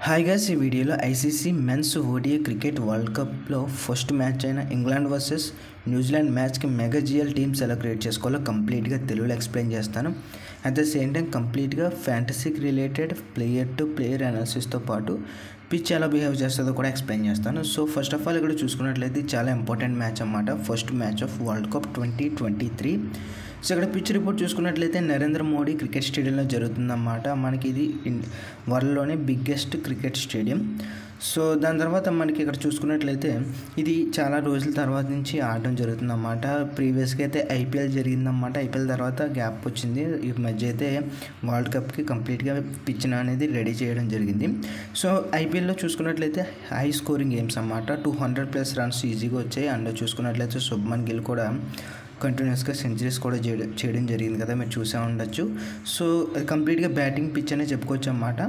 hi guys ఈ వీడియోలో ICC men's ODI cricket world కప్లో ఫస్ట్ మ్యాచ్ అయిన ఇంగ్లాండ్ వర్సెస్ న్యూజిలాండ్ మ్యాచ్కి మెగా జిఎల్ టీమ్స్ ఎలా క్రియేట్ చేసుకోవాలో కంప్లీట్గా తెలుగులో ఎక్స్ప్లెయిన్ చేస్తాను అట్ ద సేమ్ టైం కంప్లీట్గా ఫ్యాంటసీకి రిలేటెడ్ ప్లేయర్ టు ప్లేయర్ అనాలిసిస్తో పాటు పిచ్ ఎలా బిహేవ్ చేస్తుందో కూడా ఎక్స్ప్లెయిన్ చేస్తాను సో ఫస్ట్ ఆఫ్ ఆల్ ఇక్కడ చూసుకున్నట్లయితే ఇది చాలా ఇంపార్టెంట్ మ్యాచ్ అన్నమాట first match of world cup twenty twenty three so ఇక్కడ పిచ్ రిపోర్ట్ చూసుకున్నట్లయితే నరేంద్ర మోడీ క్రికెట్ స్టేడియంలో జరుగుతుందన్నమాట మనకి ఇది ఇన్ వరల్డ్లోనే బిగ్గెస్ట్ క్రికెట్ స్టేడియం సో దాని తర్వాత మనకి ఇక్కడ చూసుకున్నట్లయితే ఇది చాలా రోజుల తర్వాత నుంచి ఆడడం జరుగుతుందన్నమాట ప్రీవియస్గా అయితే ఐపీఎల్ జరిగిందన్నమాట ఐపీఎల్ తర్వాత గ్యాప్ వచ్చింది ఈ మధ్య అయితే వరల్డ్ కప్కి కంప్లీట్గా పిచ్ అనేది రెడీ చేయడం జరిగింది సో ఐపీఎల్లో చూసుకున్నట్లయితే హై స్కోరింగ్ గేమ్స్ అన్నమాట టూ హండ్రెడ్ ప్లస్ రన్స్ ఈజీగా వచ్చాయి అండ్ చూసుకున్నట్లయితే శుభ్మన్ గిల్ కూడా కంటిన్యూస్గా సెంచరీస్ కూడా చేయడం చేయడం జరిగింది కదా మీరు చూసే ఉండొచ్చు సో అది కంప్లీట్గా బ్యాటింగ్ పిచ్ అనే చెప్పుకోవచ్చు అన్నమాట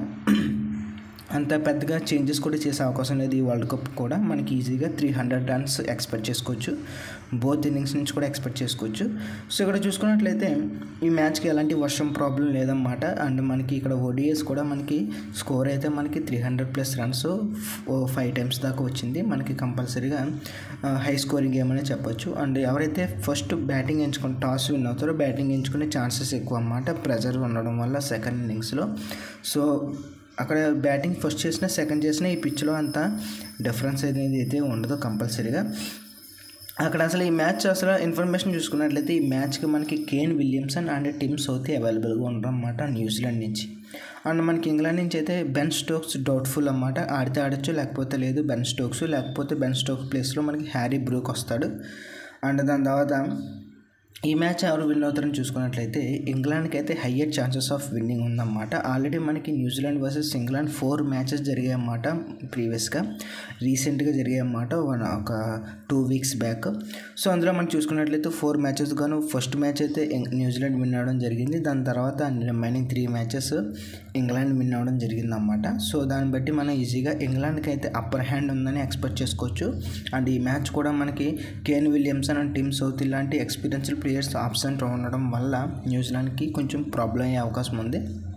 అంత పెద్దగా చేంజెస్ కూడా చేసే అవకాశం లేదు ఈ వరల్డ్ కప్ కూడా మనకి ఈజీగా త్రీ హండ్రెడ్ రన్స్ ఎక్స్పెక్ట్ చేసుకోవచ్చు బోత్ ఇన్నింగ్స్ నుంచి కూడా ఎక్స్పెక్ట్ చేసుకోవచ్చు సో ఇక్కడ చూసుకున్నట్లయితే ఈ మ్యాచ్కి ఎలాంటి వర్షం ప్రాబ్లం లేదన్నమాట అండ్ మనకి ఇక్కడ ఓడిఎస్ కూడా మనకి స్కోర్ అయితే మనకి three hundred plus runs five times దాకా వచ్చింది మనకి కంపల్సరీగా హై స్కోరింగ్ గేమ్ అనే చెప్పొచ్చు అండ్ ఎవరైతే ఫస్ట్ బ్యాటింగ్ ఎంచుకుని టాస్ విన్ అవుతారో బ్యాటింగ్ ఎంచుకునే ఛాన్సెస్ ఎక్కువ అన్నమాట ప్రెజర్ ఉండడం వల్ల సెకండ్ ఇన్నింగ్స్లో సో అక్కడ బ్యాటింగ్ ఫస్ట్ చేసిన సెకండ్ చేసిన ఈ పిచ్లో అంత డిఫరెన్స్ అనేది అయితే ఉండదు కంపల్సరీగా అక్కడ అసలు ఈ మ్యాచ్ అసలు ఇన్ఫర్మేషన్ చూసుకున్నట్లయితే ఈ మ్యాచ్కి మనకి Kane Williamson and Tim Southee అవైలబుల్గా ఉండరన్నమాట న్యూజిలాండ్ నుంచి అండ్ మనకి ఇంగ్లాండ్ నుంచి అయితే బెన్ స్టోక్స్ డౌట్ఫుల్ అన్నమాట ఆడితే ఆడచ్చు లేకపోతే లేదు బెన్ స్టోక్స్ లేకపోతే బెన్ స్టోక్స్ ప్లేస్లో మనకి హ్యారీ బ్రూక్ వస్తాడు అండ్ దాని తర్వాత ఈ మ్యాచ్ ఎవరు విన్ అవుతారని చూసుకున్నట్లయితే ఇంగ్లాండ్కి అయితే హయ్యర్ ఛాన్సెస్ ఆఫ్ విన్నింగ్ ఉందన్నమాట ఆల్రెడీ మనకి New Zealand versus England four matches జరిగాయి అన్నమాట ప్రీవియస్గా రీసెంట్గా జరిగాయి అన్నమాట వన్ ఒక టూ వీక్స్ బ్యాక్ సో అందులో మనం చూసుకున్నట్లయితే ఫోర్ మ్యాచెస్ గాను ఫస్ట్ మ్యాచ్ అయితే న్యూజిలాండ్ విన్ అవ్వడం జరిగింది దాని తర్వాత remaining three matches England win అవ్వడం జరిగింది అన్నమాట సో దాన్ని బట్టి మనం ఈజీగా ఇంగ్లాండ్కి అయితే అప్పర్ హ్యాండ్ ఉందని ఎక్స్పెక్ట్ చేసుకోవచ్చు అండ్ ఈ మ్యాచ్ కూడా మనకి Kane Williamson and Tim Southee ఇలాంటి ఎక్స్పీరియన్స్డ్ ప్లేయర్స్ ఆబ్సెంట్ ఉండడం వల్ల న్యూజిలాండ్కి కొంచెం ప్రాబ్లం అయ్యే అవకాశం ఉంది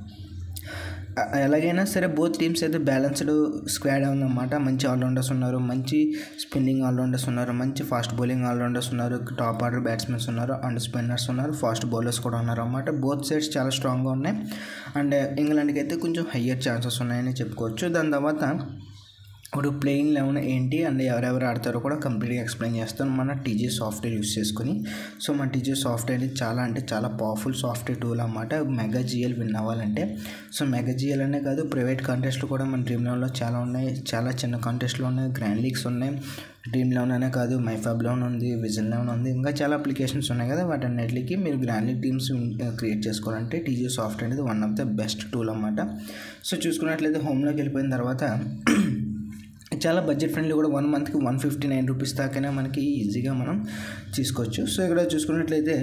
ఎలాగైనా సరే బోత్ టీమ్స్ అయితే బ్యాలెన్స్డ్ స్క్వాడ్ ఉందన్నమాట మంచి ఆల్రౌండర్స్ ఉన్నారు మంచి స్పిన్నింగ్ ఆల్రౌండర్స్ ఉన్నారు మంచి ఫాస్ట్ బౌలింగ్ ఆల్రౌండర్స్ ఉన్నారు టాప్ ఆర్డర్ బ్యాట్స్మెన్స్ ఉన్నారు అండ్ స్పిన్నర్స్ ఉన్నారు ఫాస్ట్ బౌలర్స్ కూడా ఉన్నారు అన్నమాట బోత్ సైడ్స్ చాలా స్ట్రాంగ్గా ఉన్నాయి అండ్ ఇంగ్లాండ్కి అయితే కొంచెం హయ్యర్ ఛాన్సెస్ ఉన్నాయని చెప్పుకోవచ్చు దాని తర్వాత ఇప్పుడు ప్లేయింగ్ లెవెన్ ఏంటి అండ్ ఎవరెవరు ఆడతారో కూడా కంప్లీట్గా ఎక్స్ప్లెయిన్ చేస్తాను మన టీజీ సాఫ్ట్వేర్ యూస్ చేసుకుని సో మన టీజీ సాఫ్ట్వేర్ అనేది చాలా అంటే చాలా పవర్ఫుల్ సాఫ్ట్వేర్ టూల్ అన్నమాట మెగా జిఎల్ విన్ అవ్వాలంటే సో మెగా జిఎల్ అనే కాదు ప్రైవేట్ కాంటెస్ట్లు కూడా మన డ్రీమ్ లెవెన్లో చాలా ఉన్నాయి చాలా చిన్న కాంటెస్ట్లు ఉన్నాయి గ్రాండ్ లీగ్స్ ఉన్నాయి డ్రీమ్ లెవెన్ అనే కాదు మైఫాబ్ లెవెన్ ఉంది విజన్ లెవెన్ ఉంది ఇంకా చాలా అప్లికేషన్స్ ఉన్నాయి కదా వాటన్నిటికి మీరు గ్రాండ్ లీగ్ టీమ్స్ క్రియేట్ చేసుకోవాలంటే టీజీ సాఫ్ట్వేర్ అనేది one of the best tool అన్నమాట సో చూసుకున్నట్లయితే హోమ్లోకి వెళ్ళిపోయిన తర్వాత చాలా బడ్జెట్ ఫ్రెండ్లీ కూడా వన్ మంత్కి వన్ ఫిఫ్టీ నైన్ రూపీస్ దాకానే మనకి ఈజీగా మనం తీసుకోవచ్చు సో ఇక్కడ చూసుకున్నట్లయితే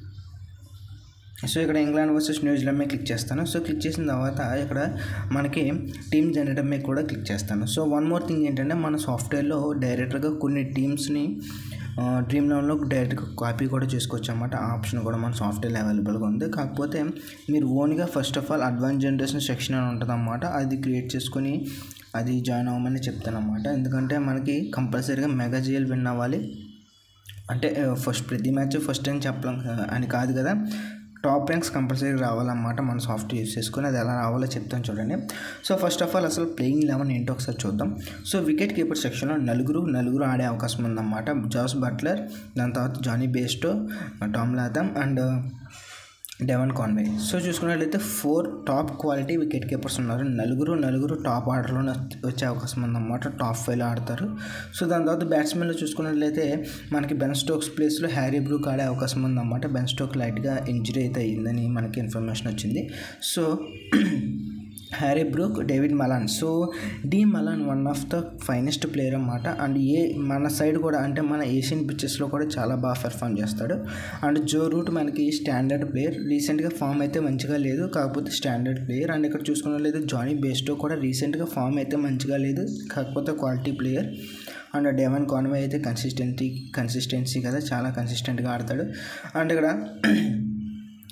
సో ఇక్కడ ఇంగ్లాండ్ వర్సెస్ న్యూజిలాండ్ మీద క్లిక్ చేస్తాను సో క్లిక్ చేసిన తర్వాత ఇక్కడ మనకి టీమ్ జనరేటర్ మీద కూడా క్లిక్ చేస్తాను సో వన్ మోర్ థింగ్ ఏంటంటే మన సాఫ్ట్వేర్లో డైరెక్ట్గా కొన్ని టీమ్స్ని డ్రీమ్ లెవెన్లో డైరెక్ట్గా కాపీ కూడా చేసుకోవచ్చు అన్నమాట ఆ ఆప్షన్ కూడా మన సాఫ్ట్వేర్ అవైలబుల్గా ఉంది కాకపోతే మీరు ఓన్గా first of all advance generation section అని ఉంటుంది అన్నమాట అది క్రియేట్ చేసుకొని అది జాయిన్ అవ్వమని చెప్తాను అన్నమాట ఎందుకంటే మనకి కంపల్సరీగా మెగా జిఎల్ విన్ అవ్వాలి అంటే ఫస్ట్ ప్రతి మ్యాచ్ ఫస్ట్ టైం చెప్పలేం అని కాదు కదా టాప్ ర్యాంక్స్ కంపల్సరీ రావాలన్నమాట మన సాఫ్ట్వేర్ యూస్ చేసుకొని అది ఎలా రావాలో చెప్తాను చూడండి సో ఫస్ట్ ఆఫ్ ఆల్ అసలు ప్లేయింగ్ లెవెన్ ఏంటో ఒకసారి చూద్దాం సో వికెట్ కీపర్ సెక్షన్లో నలుగురు నలుగురు ఆడే అవకాశం ఉందన్నమాట జాస్ బట్లర్ దాని తర్వాత Jonny Bairstow Tom Latham and Devon Conway so చూసుకున్నట్లయితే four top quality wicket keepers ఉన్నారు నలుగురు నలుగురు టాప్ ఆర్డర్లోనే వచ్చే అవకాశం ఉందన్నమాట టాప్ ఫైవ్లో ఆడతారు సో దాని తర్వాత బ్యాట్స్మెన్లో చూసుకున్నట్లయితే మనకి బెన్ స్టోక్స్ ప్లేస్లో హ్యారీ బ్రూక్ ఆడే అవకాశం ఉందన్నమాట బెన్ స్టోక్ లైట్గా ఇంజరీ అయితే అయ్యిందని మనకి ఇన్ఫర్మేషన్ వచ్చింది so Harry Brook David Malan so D Malan one of the finest player అన్నమాట అండ్ ఏ మన సైడ్ కూడా అంటే మన ఏషియన్ పిక్చర్స్లో కూడా చాలా బాగా పెర్ఫామ్ చేస్తాడు అండ్ జో రూట్ మనకి స్టాండర్డ్ ప్లేయర్ రీసెంట్గా ఫామ్ అయితే మంచిగా లేదు కాకపోతే స్టాండర్డ్ ప్లేయర్ అండ్ ఇక్కడ చూసుకున్నట్లయితే జానీ బేస్టో కూడా రీసెంట్గా ఫామ్ అయితే మంచిగా లేదు కాకపోతే quality player and Devon Conway అయితే కన్సిస్టెన్సీ కన్సిస్టెన్సీ కదా చాలా కన్సిస్టెంట్గా ఆడతాడు అండ్ ఇక్కడ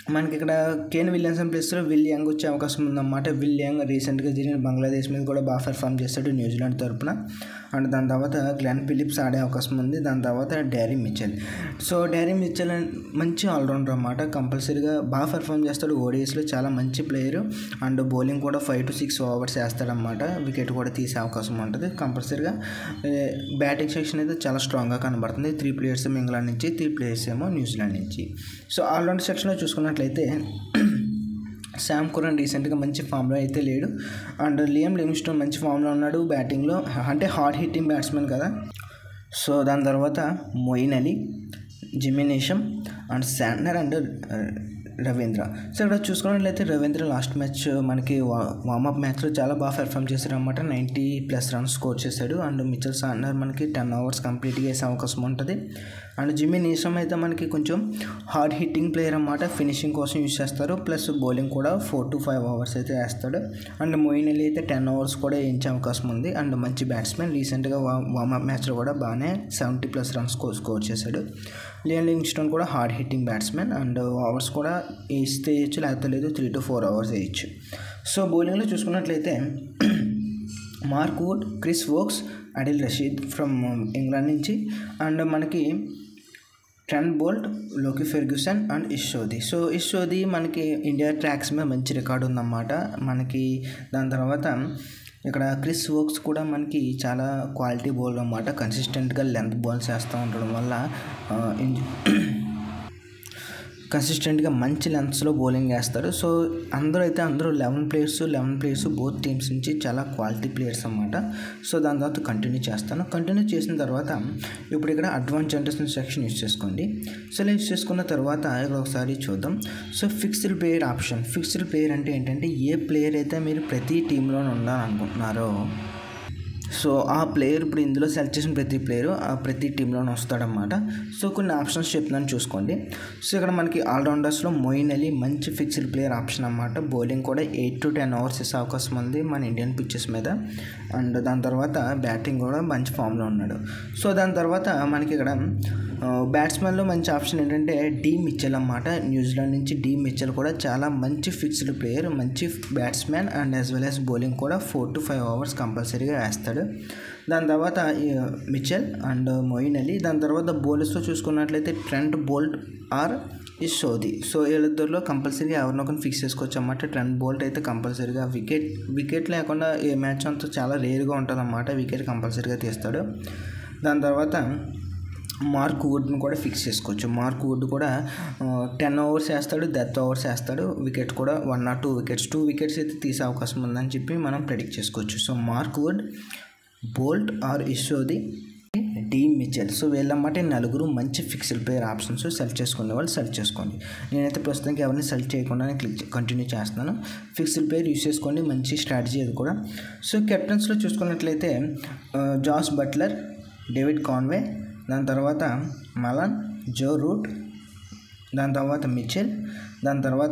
మనకి ఇక్కడ కేన్ విలియమ్సన్ ప్లేస్లో విల్ యంగ్ వచ్చే అవకాశం ఉందన్నమాట విల్ యంగ్ రీసెంట్గా జరిగిన బంగ్లాదేశ్ మీద కూడా బాగా పెర్ఫామ్ చేస్తాడు న్యూజిలాండ్ తరపున అండ్ దాని తర్వాత గ్లెన్ ఫిలిప్స్ ఆడే అవకాశం ఉంది దాని తర్వాత Daryl Mitchell so Daryl Mitchell మంచి ఆల్రౌండర్ అన్నమాట కంపల్సరీగా బాగా పెర్ఫామ్ చేస్తాడు ఓడిఎస్లో చాలా మంచి ప్లేయర్ అండ్ బౌలింగ్ కూడా ఫైవ్ టు సిక్స్ ఓవర్స్ వేస్తాడనమాట వికెట్ కూడా తీసే అవకాశం ఉంటుంది కంపల్సరీగా బ్యాటింగ్ సెక్షన్ అయితే చాలా స్ట్రాంగ్గా కనబడుతుంది త్రీ ప్లేయర్స్ ఏమో ఇంగ్లాండ్ నుంచి త్రీ ప్లేయర్స్ ఏమో న్యూజిలాండ్ నుంచి సో ఆల్రౌండర్ సెక్షన్లో చూసుకున్నట్లయితే శామ్ కురన్ రీసెంట్గా మంచి ఫామ్లో అయితే లేడు అండ్ లియం లిమ్స్టోన్ మంచి ఫామ్లో ఉన్నాడు బ్యాటింగ్లో అంటే హార్డ్ హిట్టింగ్ బ్యాట్స్మెన్ కదా సో దాని తర్వాత Moeen Ali Jimmy Neesham and Santner and Ravindra so ఇక్కడ చూసుకున్నట్లయితే రవీంద్ర లాస్ట్ మ్యాచ్ మనకి వార్మప్ మ్యాచ్లో చాలా బాగా పెర్ఫామ్ చేశాడు అనమాట నైంటీ ప్లస్ రన్స్ స్కోర్ చేశాడు అండ్ మిచల్ సాండర్ మనకి టెన్ అవర్స్ కంప్లీట్గా వేసే అవకాశం ఉంటుంది అండ్ జిమ్మి నీసం అయితే మనకి కొంచెం హార్డ్ హిట్టింగ్ ప్లేయర్ అన్నమాట ఫినిషింగ్ కోసం యూస్ చేస్తారు ప్లస్ బౌలింగ్ కూడా ఫోర్ టు ఫైవ్ అవర్స్ అయితే వేస్తాడు అండ్ మోయిన్ అలీ అయితే టెన్ అవర్స్ కూడా వేయించే అవకాశం ఉంది అండ్ మంచి బ్యాట్స్మెన్ రీసెంట్గా వార్మప్ మ్యాచ్లో కూడా బాగానే seventy plus runs score score చేశాడు లియన్ లింగ్స్టోన్ కూడా hard hitting batsmen and overs కూడా వేస్తే వేయచ్చు లేకపోతే లేదు త్రీ టు ఫోర్ అవర్స్ వేయచ్చు సో బౌలింగ్లో చూసుకున్నట్లయితే Mark Wood Chris Woakes Adil Rashid from England నుంచి అండ్ మనకి Trent Boult Lockie Ferguson and Ish Sodhi so Ish Sodhi మనకి ఇండియా ట్రాక్స్ మీద మంచి రికార్డు ఉందన్నమాట మనకి దాని తర్వాత ఇక్కడ క్రిస్ వోక్స్ కూడా మనకి చాలా క్వాలిటీ బౌల్ అన్నమాట కన్సిస్టెంట్గా లెంత్ బాల్స్ వేస్తూ ఉండడం వల్ల కన్సిస్టెంట్గా మంచి లెంత్స్లో బౌలింగ్ వేస్తారు సో అందరూ అయితే అందరూ eleven players eleven players both teams నుంచి చాలా క్వాలిటీ ప్లేయర్స్ అన్నమాట సో దాని తర్వాత కంటిన్యూ చేస్తాను కంటిన్యూ చేసిన తర్వాత ఇప్పుడు ఇక్కడ అడ్వాన్స్ జనరేషన్ సెక్షన్ యూస్ చేసుకోండి సో ఇలా యూస్ చేసుకున్న తర్వాత ఇక్కడ ఒకసారి చూద్దాం so fixed player option fixed player అంటే ఏంటంటే ఏ ప్లేయర్ అయితే మీరు ప్రతి టీంలో ఉండాలనుకుంటున్నారో సో ఆ ప్లేయర్ ఇప్పుడు ఇందులో సెలెక్ట్ చేసిన ప్రతి ప్లేయర్ ఆ ప్రతి టీంలోనే వస్తాడనమాట సో కొన్ని ఆప్షన్స్ చెప్తున్నాను చూసుకోండి సో ఇక్కడ మనకి ఆల్రౌండర్స్లో మొయిన్ అలీ మంచి ఫిక్స్డ్ ప్లేయర్ ఆప్షన్ అనమాట బౌలింగ్ కూడా ఎయిట్ టు టెన్ అవర్స్ ఇచ్చే అవకాశం ఉంది మన ఇండియన్ పిచ్చెస్ మీద అండ్ దాని తర్వాత బ్యాటింగ్ కూడా మంచి ఫామ్లో ఉన్నాడు సో దాని తర్వాత మనకి ఇక్కడ బ్యాట్స్మెన్లో మంచి ఆప్షన్ ఏంటంటే డి మిచ్చల్ అన్నమాట న్యూజిలాండ్ నుంచి డి మిచ్చల్ కూడా చాలా మంచి ఫిక్స్డ్ ప్లేయర్ మంచి batsman and as well as bowling కూడా ఫోర్ టు ఫైవ్ అవర్స్ కంపల్సరీగా వేస్తాడు దాని తర్వాత మిచెల్ అండ్ మొయిన్ అలీ దాని తర్వాత బౌలర్స్లో చూసుకున్నట్లయితే ట్రెంట్ బోల్ట్ ఆర్ ఈ సోది సో వీళ్ళిద్దరిలో కంపల్సరీగా ఎవరినొకరిని ఫిక్స్ చేసుకోవచ్చు అన్నమాట ట్రెంట్ బోల్ట్ అయితే కంపల్సరీగా వికెట్ వికెట్ లేకుండా ఏ మ్యాచ్ అంతా చాలా రేర్గా ఉంటుంది అన్నమాట వికెట్ కంపల్సరీగా తీస్తాడు దాని తర్వాత మార్క్ వుడ్ని కూడా ఫిక్స్ చేసుకోవచ్చు మార్క్ వుడ్ కూడా టెన్ అవర్స్ వేస్తాడు డెత్ అవర్స్ వేస్తాడు వికెట్ కూడా one or two wickets two wickets అయితే తీసే అవకాశం ఉందని చెప్పి మనం ప్రెడిక్ట్ చేసుకోవచ్చు so Mark Wood Boult or Ish Sodhi D Mitchell so వీళ్ళమ్మటే నలుగురు మంచి ఫిక్స్డ్ ప్లేయర్ ఆప్షన్స్ సెలెక్ట్ చేసుకునే వాళ్ళు సెలెక్ట్ చేసుకోండి నేనైతే ప్రస్తుతానికి ఎవరిని సెలెక్ట్ చేయకుండానే క్లిక్ కంటిన్యూ చేస్తున్నాను ఫిక్స్డ్ ప్లేయర్ యూస్ చేసుకోండి మంచి స్ట్రాటజీ అది కూడా సో కెప్టెన్స్లో చూసుకున్నట్లయితే జాస్ బట్లర్ డేవిడ్ కాన్వే దాని తర్వాత మలన్ జో రూట్ దాని తర్వాత మిచెల్ దాని తర్వాత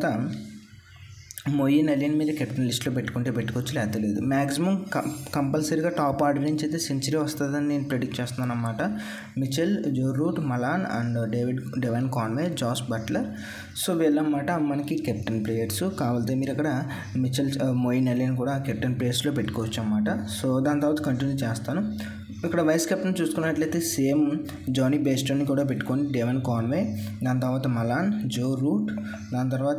మొయిన్ అలీని మీరు కెప్టెన్ లిస్ట్లో పెట్టుకుంటే పెట్టుకోవచ్చు లేకపోతే లేదు మ్యాక్సిమం కంపల్సరీగా టాప్ ఆర్డర్ నుంచి అయితే సెంచరీ వస్తుందని నేను ప్రిడిక్ట్ చేస్తున్నాను అనమాట Mitchell Joe Root Malan and David Devon Conway Jos Buttler so వీళ్ళన్నమాట మనకి కెప్టెన్ ప్లేయర్స్ కావాలంటే మీరు అక్కడ మిచెల్ మొయిన్ అలీని కూడా కెప్టెన్ ప్లేయర్స్లో పెట్టుకోవచ్చు అనమాట సో దాని తర్వాత కంటిన్యూ చేస్తాను ఇక్కడ వైస్ కెప్టెన్ చూసుకున్నట్లయితే సేమ్ జానీ బేస్టోని కూడా పెట్టుకొని డెవెన్ కాన్వే దాని తర్వాత మలాన్ జో రూట్ దాని తర్వాత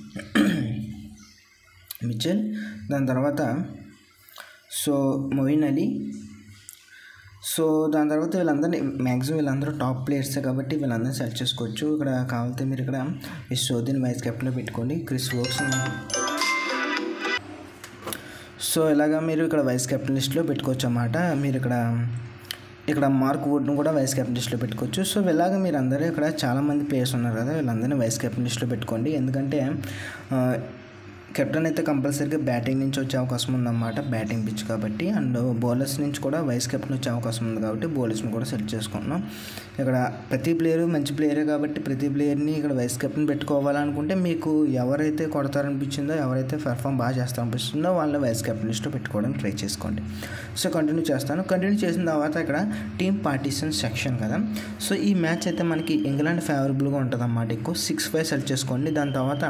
మిచెల్ దాని తర్వాత సో మొయిన్ అలీ సో దాని తర్వాత వీళ్ళందరినీ మ్యాక్సిమం వీళ్ళందరూ టాప్ ప్లేయర్సే కాబట్టి వీళ్ళందరినీ సెలెక్ట్ చేసుకోవచ్చు ఇక్కడ కావాలంటే మీరు ఇక్కడ యశోదిని వైస్ కెప్టెన్లో పెట్టుకోండి క్రిస్ వోక్స్ సో ఇలాగా మీరు ఇక్కడ వైస్ కెప్టెన్ లిస్ట్లో పెట్టుకోవచ్చు అన్నమాట మీరు ఇక్కడ ఇక్కడ మార్క్ వుడ్ను కూడా వైస్ కెప్టెన్ లిస్ట్లో పెట్టుకోవచ్చు సో ఇలాగ మీరు అందరూ ఇక్కడ చాలామంది ప్లేయర్స్ ఉన్నారు కదా వీళ్ళందరినీ వైస్ కెప్టెన్ లిస్ట్లో పెట్టుకోండి ఎందుకంటే కెప్టెన్ అయితే కంపల్సరీగా బ్యాటింగ్ నుంచి వచ్చే అవకాశం ఉందన్నమాట బ్యాటింగ్ పిచ్ కాబట్టి అండ్ బౌలర్స్ నుంచి కూడా వైస్ కెప్టెన్ వచ్చే అవకాశం ఉంది కాబట్టి బౌలర్స్ని కూడా సెట్ చేసుకుంటున్నాం ఇక్కడ ప్రతి ప్లేయరు మంచి ప్లేయరే కాబట్టి ప్రతి ప్లేయర్ని ఇక్కడ వైస్ కెప్టెన్ పెట్టుకోవాలనుకుంటే మీకు ఎవరైతే కొడతారనిపించిందో ఎవరైతే పెర్ఫామ్ బాగా చేస్తారనిపిస్తుందో వాళ్ళని వైస్ కెప్టెన్ లిస్ట్లో పెట్టుకోవడానికి ట్రై చేసుకోండి సో కంటిన్యూ చేస్తాను కంటిన్యూ చేసిన తర్వాత ఇక్కడ టీమ్ పార్టీషన్ సెక్షన్ కదా సో ఈ మ్యాచ్ అయితే మనకి ఇంగ్లాండ్ ఫేవరబుల్గా ఉంటుంది అన్నమాట ఎక్కువ సిక్స్ ఫైవ్ సెలెక్ట్ చేసుకోండి దాని తర్వాత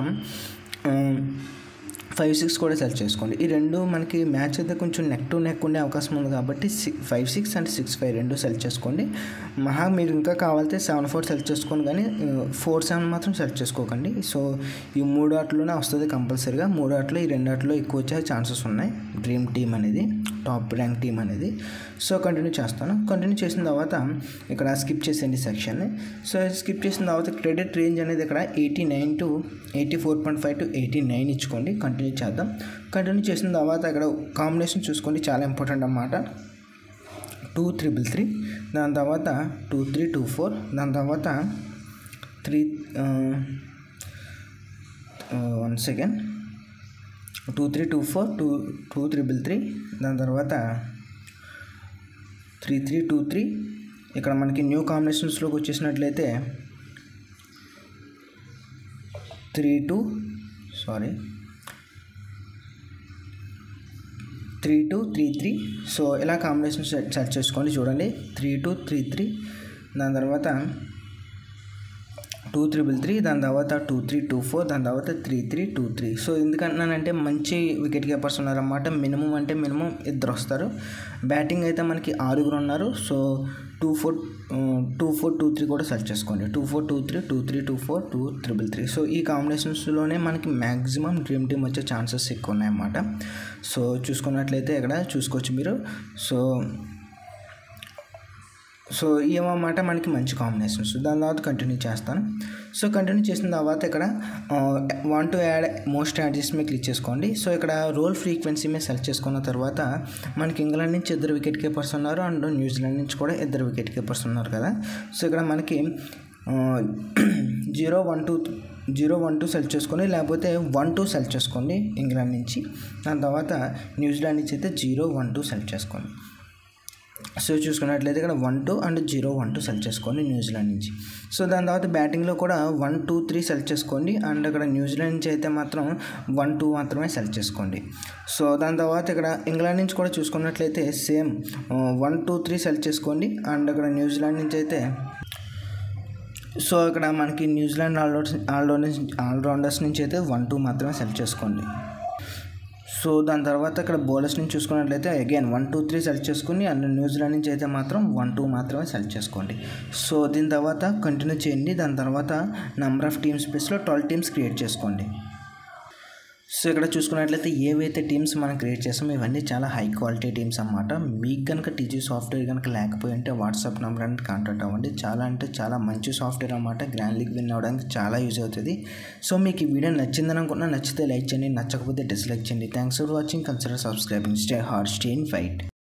ఫైవ్ సిక్స్ కూడా సెలెక్ట్ చేసుకోండి ఈ రెండు మనకి మ్యాచ్ అయితే కొంచెం నెక్ టు నెక్ ఉండే అవకాశం ఉంది కాబట్టి six five six and six five రెండు సెలెక్ట్ చేసుకోండి మహా మీరు ఇంకా కావాలంటే సెవెన్ ఫోర్ సెలెక్ట్ చేసుకోండి కానీ ఫోర్ సెవెన్ మాత్రం సెలెక్ట్ చేసుకోకండి సో ఈ మూడు ఆటలోనే వస్తుంది కంపల్సరీగా మూడు ఆటలు ఈ రెండు ఆటలో ఎక్కువ వచ్చే ఛాన్సెస్ ఉన్నాయి డ్రీమ్ టీమ్ అనేది టాప్ ర్యాంక్ టీమ్ అనేది సో కంటిన్యూ చేస్తాను కంటిన్యూ చేసిన తర్వాత ఇక్కడ స్కిప్ చేసేయండి సెక్షన్ని సో స్కిప్ చేసిన తర్వాత క్రెడిట్ రేంజ్ అనేది ఇక్కడ eighty nine to eighty four point five to eighty nine ఇచ్చుకోండి కంటిన్యూ చేద్దాం కంటిన్యూ చేసిన తర్వాత ఇక్కడ కాంబినేషన్ చూసుకోండి చాలా ఇంపార్టెంట్ అన్నమాట టూ త్రిబుల్ త్రీ దాని తర్వాత టూ త్రీ టూ ఫోర్ దాని తర్వాత three one second two three two four two two triple three దాని తర్వాత త్రీ త్రీ టూ త్రీ ఇక్కడ మనకి న్యూ కాంబినేషన్స్లోకి వచ్చేసినట్లయితే three two sorry three two three three so ఇలా కాంబినేషన్ సెట్ సెట్ చేసుకోండి చూడండి త్రీ టూ త్రీ త్రీ దాని తర్వాత టూ త్రిబుల్ త్రీ దాని తర్వాత టూ త్రీ టూ ఫోర్ దాని తర్వాత three three two three so ఎందుకంటున్నానంటే మంచి వికెట్ కీపర్స్ ఉన్నారన్నమాట మినిమం అంటే మినిమం ఇద్దరు వస్తారు బ్యాటింగ్ అయితే మనకి ఆరుగురు ఉన్నారు so two four two four two three కూడా సెలెక్ట్ చేసుకోండి two four two three two three two four two triple three so ఈ కాంబినేషన్స్లోనే మనకి మ్యాక్సిమం డ్రీమ్ టీమ్ వచ్చే ఛాన్సెస్ ఎక్కువ ఉన్నాయన్నమాట సో చూసుకున్నట్లయితే ఇక్కడ చూసుకోవచ్చు మీరు సో సో ఏమన్నమాట మనకి మంచి కాంబినేషన్స్ దాని తర్వాత కంటిన్యూ చేస్తాను సో కంటిన్యూ చేసిన తర్వాత ఇక్కడ one to add most edges మీద క్లిక్ చేసుకోండి సో ఇక్కడ రోల్ ఫ్రీక్వెన్సీ మీద సెలెక్ట్ చేసుకున్న తర్వాత మనకి ఇంగ్లాండ్ నుంచి ఇద్దరు వికెట్ కీపర్స్ ఉన్నారు అండ్ న్యూజిలాండ్ నుంచి కూడా ఇద్దరు వికెట్ కీపర్స్ ఉన్నారు కదా సో ఇక్కడ మనకి zero one two zero one two select చేసుకొని లేకపోతే వన్ టూ సెలెక్ట్ చేసుకోండి ఇంగ్లాండ్ నుంచి దాని తర్వాత న్యూజిలాండ్ నుంచి అయితే జీరో వన్ టూ సెలెక్ట్ చేసుకోండి సో చూసుకున్నట్లయితే ఇక్కడ one two and zero one two select చేసుకోండి న్యూజిలాండ్ నుంచి సో దాని తర్వాత బ్యాటింగ్లో కూడా వన్ టూ త్రీ సెలెక్ట్ చేసుకోండి అండ్ అక్కడ న్యూజిలాండ్ నుంచి అయితే మాత్రం వన్ టూ మాత్రమే సెలెక్ట్ చేసుకోండి సో దాని తర్వాత ఇక్కడ ఇంగ్లాండ్ నుంచి కూడా చూసుకున్నట్లయితే same one two three select చేసుకోండి అండ్ అక్కడ న్యూజిలాండ్ నుంచి అయితే సో ఇక్కడ మనకి న్యూజిలాండ్ ఆల్రౌండర్స్ ఆల్రౌండర్స్ ఆల్రౌండర్స్ నుంచి అయితే వన్ టూ మాత్రమే సెలెక్ట్ చేసుకోండి సో దాని తర్వాత ఇక్కడ బౌలర్స్ నుంచి చూసుకున్నట్లయితే again one two three select చేసుకుని అండ్ న్యూజిలాండ్ నుంచి అయితే మాత్రం వన్ టూ మాత్రమే సెలెక్ట్ చేసుకోండి సో దీని తర్వాత కంటిన్యూ చేయండి దాని తర్వాత నెంబర్ ఆఫ్ టీమ్స్ ప్లేస్లో ట్వెల్వ్ టీమ్స్ క్రియేట్ చేసుకోండి సో ఇక్కడ చూసుకున్నట్లయితే ఏవైతే టీమ్స్ మనం క్రియేట్ చేస్తామో ఇవన్నీ చాలా హై క్వాలిటీ టీమ్స్ అన్నమాట మీకు కనుక టీజీ సాఫ్ట్వేర్ కనుక లేకపోయి ఉంటే వాట్సాప్ నెంబర్ అంటే కాంటాక్ట్ అవ్వండి చాలా అంటే చాలా మంచి సాఫ్ట్వేర్ అన్నమాట గ్రాండ్ లీగ్ విన్ అవ్వడానికి చాలా యూజ్ అవుతుంది సో మీకు ఈ వీడియో నచ్చిందని అనుకున్నా నచ్చితే లైక్ చేయండి నచ్చకపోతే డిస్లైక్ చేయండి thanks for watching consider subscribing stay hard stay in fight